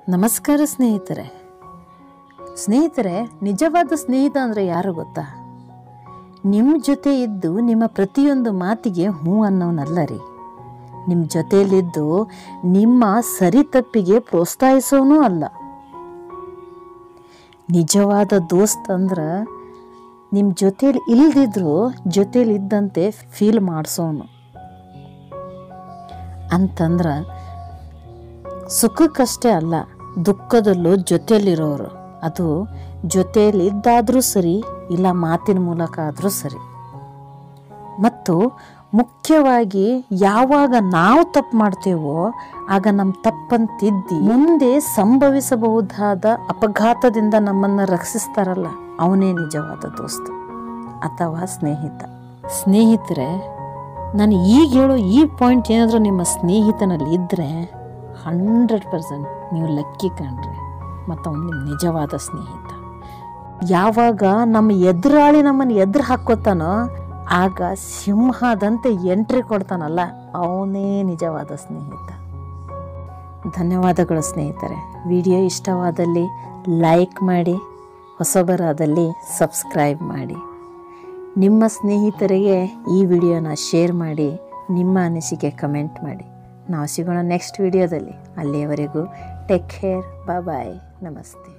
ನಮಸ್ಕಾರ ಸ್ನೇಹಿತರೆ ಸ್ನೇಹಿತರೆ ನಿಜವಾದ ಸ್ನೇಹಿತ ಅಂದರೆ ಯಾರು ಗೊತ್ತಾ ನಿಮ್ಮ ಜೊತೆ ಇದ್ದು ನಿಮ್ಮ ಪ್ರತಿಯೊಂದು ಮಾತಿಗೆ ಹ್ಞೂ ಅನ್ನೋನಲ್ಲ ರೀ ನಿಮ್ಮ ಜೊತೆಯಲ್ಲಿದ್ದು ನಿಮ್ಮ ಸರಿ ತಪ್ಪಿಗೆ ಪ್ರೋತ್ಸಾಹಿಸೋನೂ ಅಲ್ಲ ನಿಜವಾದ ದೋಸ್ತ್ ಅಂದ್ರೆ ನಿಮ್ಮ ಜೊತೇಲಿ ಇಲ್ದಿದ್ರು ಜೊತೇಲಿ ಇದ್ದಂತೆ ಫೀಲ್ ಮಾಡಿಸೋನು ಅಂತಂದ್ರೆ ಸುಖಕ್ಕಷ್ಟೇ ಅಲ್ಲ ದುಃಖದಲ್ಲೂ ಜೊತೆಯಲ್ಲಿರೋರು ಅದು ಜೊತೆಯಲ್ಲಿ ಇದ್ದಾದರೂ ಸರಿ ಇಲ್ಲ ಮಾತಿನ ಮೂಲಕ ಆದರೂ ಸರಿ ಮತ್ತು ಮುಖ್ಯವಾಗಿ ಯಾವಾಗ ನಾವು ತಪ್ಪು ಮಾಡ್ತೇವೋ ಆಗ ನಮ್ಮ ತಪ್ಪನ್ನು ತಿದ್ದಿ ಮುಂದೆ ಸಂಭವಿಸಬಹುದಾದ ಅಪಘಾತದಿಂದ ನಮ್ಮನ್ನು ರಕ್ಷಿಸ್ತಾರಲ್ಲ ಅವನೇ ನಿಜವಾದ ದೋಸ್ತ ಅಥವಾ ಸ್ನೇಹಿತ ಸ್ನೇಹಿತರೆ ನಾನು ಈಗ ಹೇಳೋ ಈ ಪಾಯಿಂಟ್ ಏನಾದರೂ ನಿಮ್ಮ ಸ್ನೇಹಿತನಲ್ಲಿ ಇದ್ದರೆ ಹಂಡ್ರೆಡ್ ಪರ್ಸೆಂಟ್ ನೀವು ಲಕ್ಕಿ ಕಣ್ರಿ ಮತ್ತು ಅವನು ನಿಮ್ಮ ನಿಜವಾದ ಸ್ನೇಹಿತ ಯಾವಾಗ ನಮ್ಮ ಎದುರಾಳಿ ನಮ್ಮನ್ನು ಎದುರು ಹಾಕೋತಾನೋ ಆಗ ಸಿಂಹದಂತೆ ಎಂಟ್ರಿ ಕೊಡ್ತಾನಲ್ಲ ಅವನೇ ನಿಜವಾದ ಸ್ನೇಹಿತ ಧನ್ಯವಾದಗಳು ಸ್ನೇಹಿತರೆ ವಿಡಿಯೋ ಇಷ್ಟವಾದಲ್ಲಿ ಲೈಕ್ ಮಾಡಿ ಹೊಸಬರಾದಲ್ಲಿ ಸಬ್ಸ್ಕ್ರೈಬ್ ಮಾಡಿ ನಿಮ್ಮ ಸ್ನೇಹಿತರಿಗೆ ಈ ವಿಡಿಯೋನ ಶೇರ್ ಮಾಡಿ ನಿಮ್ಮ ಅನಿಸಿಕೆ ಕಮೆಂಟ್ ಮಾಡಿ ನಾವು ಸಿಗೋಣ ನೆಕ್ಸ್ಟ್ ವಿಡಿಯೋದಲ್ಲಿ ಅಲ್ಲಿಯವರೆಗೂ ಟೇಕ್ ಕೇರ್ ಬಾಯ್ ನಮಸ್ತೆ